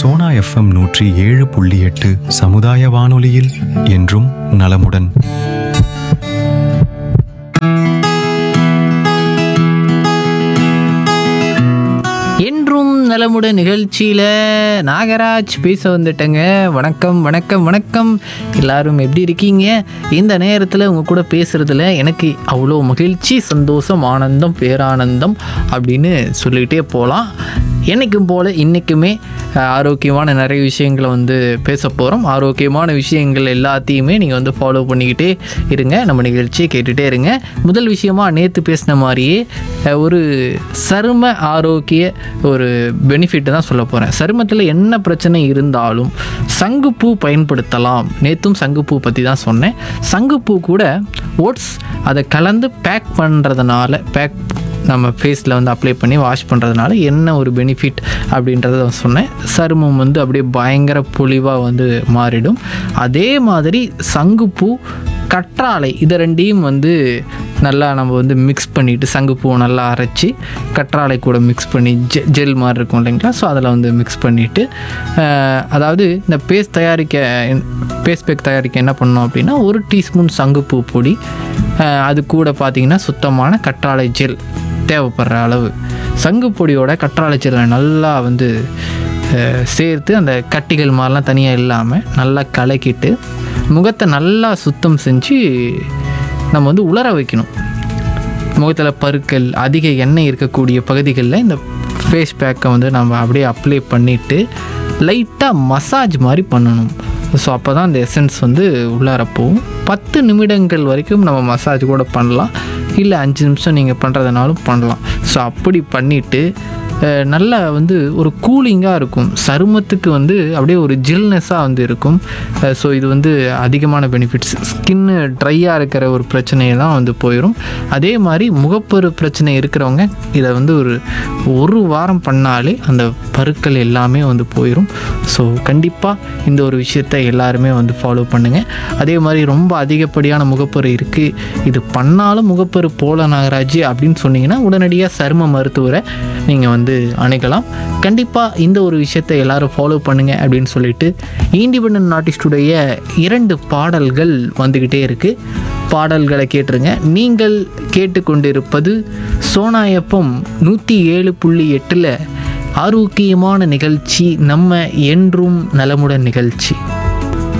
Sona FM நூற்றி ஏழு புள்ளி எட்டு சமுதாய வானொலியில் என்றும் நலமுடன் என்றும் நலமுடன் நிகழ்ச்சியில் நாகராஜ் பேச வந்துட்டேங்க வணக்கம் வணக்கம் வணக்கம் எல்லாரும் எப்படி இருக்கீங்க இந்த நேரத்தில் உங்கள் கூட பேசுகிறதுல எனக்கு அவ்வளோ மகிழ்ச்சி சந்தோஷம் ஆனந்தம் பேரானந்தம் அப்படின்னு சொல்லிக்கிட்டே போகலாம் என்னைக்கும் போல் இன்றைக்குமே ஆரோக்கியமான நிறைய விஷயங்களை வந்து பேச போகிறோம் ஆரோக்கியமான விஷயங்கள் எல்லாத்தையுமே நீங்கள் வந்து ஃபாலோ பண்ணிக்கிட்டே இருங்க நம்ம நிகழ்ச்சியை கேட்டுகிட்டே இருங்க முதல் விஷயமா நேற்று பேசின மாதிரியே அஹ், ஒரு சரும ஆரோக்கிய ஒரு பெனிஃபிட் தான் சொல்ல போகிறேன் சருமத்தில் என்ன பிரச்சனை இருந்தாலும் சங்குப்பூ பயன்படுத்தலாம் நேற்றும் சங்குப்பூ பற்றி தான் சொன்னேன் சங்குப்பூ கூட ஓட்ஸ் அதை கலந்து பேக் பண்ணுறதுனால பேக் நம்ம ஃபேஸில் வந்து அப்ளை பண்ணி வாஷ் பண்ணுறதுனால என்ன ஒரு பெனிஃபிட் அப்படின்றத சொன்னேன் சருமம் வந்து அப்படியே பயங்கர பொலிவாக வந்து மாறிடும் அதே மாதிரி சங்குப்பூ கற்றாழை இதை ரெண்டையும் வந்து நல்லா நம்ம வந்து மிக்ஸ் பண்ணிவிட்டு சங்குப்பூவை நல்லா அரைச்சி கற்றாழை கூட மிக்ஸ் பண்ணி ஜெ ஜெல் மாதிரி இருக்கும் இல்லைங்களா ஸோ அதில் வந்து மிக்ஸ் பண்ணிவிட்டு அதாவது இந்த பேஸ்ட் தயாரிக்க பேஸ்ட் பேக் தயாரிக்க என்ன பண்ணோம் அப்படின்னா ஒரு டீஸ்பூன் சங்குப்பூ பொடி அஹ், அது கூட பார்த்திங்கன்னா சுத்தமான கற்றாழை ஜெல் தேவைப்படுற அளவு சங்கு பொடியோட கற்றாழை ஜெல்லை நல்லா வந்து அஹ், சேர்த்து அந்த கட்டிகள் மாதிரிலாம் தனியாக இல்லாமல் நல்லா கலக்கிட்டு முகத்தை நல்லா சுத்தம் செஞ்சு நம்ம வந்து உலர வைக்கணும் முகத்தில் பருக்கள் அதிக எண்ணெய் இருக்கக்கூடிய பகுதிகளில் இந்த ஃபேஸ் பேக்கை வந்து நம்ம அப்படியே அப்ளை பண்ணிவிட்டு லைட்டாக மசாஜ் மாதிரி பண்ணணும் ஸோ அப்போ தான் அந்த எசன்ஸ் வந்து உள்ளார போகும் பத்து நிமிடங்கள் வரைக்கும் நம்ம மசாஜ் கூட பண்ணலாம் இல்லை அஞ்சு நிமிஷம் நீங்கள் பண்ணுறதுனாலும் பண்ணலாம் ஸோ அப்படி பண்ணிவிட்டு அஹ், நல்லா வந்து ஒரு கூலிங்காக இருக்கும் சருமத்துக்கு வந்து அப்படியே ஒரு ஜில்னஸாக வந்து இருக்கும் ஸோ இது வந்து அதிகமான பெனிஃபிட்ஸ் ஸ்கின்னு ட்ரையாக இருக்கிற ஒரு பிரச்சனையெல்லாம் வந்து போயிடும் அதே மாதிரி முகப்பரு பிரச்சனை இருக்கிறவங்க இதை வந்து ஒரு ஒரு வாரம் பண்ணாலே அந்த பருக்கள் எல்லாமே வந்து போயிடும் ஸோ கண்டிப்பாக இந்த ஒரு விஷயத்தை எல்லாருமே வந்து ஃபாலோ பண்ணுங்கள் அதே மாதிரி ரொம்ப அதிகப்படியான முகப்பரு இருக்குது இது பண்ணாலும் முகப்பரு போல நாகராஜ் அப்படின்னு சொன்னீங்கன்னா உடனடியாக சரும மருத்துவரை நீங்கள் வந்து அணுகலாம் கண்டிப்பாக இந்த ஒரு விஷயத்தை எல்லாரும் ஃபாலோ பண்ணுங்க அப்படின்னு சொல்லிட்டு இண்டிபெண்ட் ஆர்டிஸ்டுடைய இரண்டு பாடல்கள் வந்துக்கிட்டே இருக்குது பாடல்களை கேட்டுருங்க நீங்கள் கேட்டுக்கொண்டிருப்பது சோனா எஃப்எம் நூற்றி ஏழு புள்ளி எட்டில் ஆரோக்கியமான நிகழ்ச்சி நம்ம என்றும் நலமுடன் நிகழ்ச்சி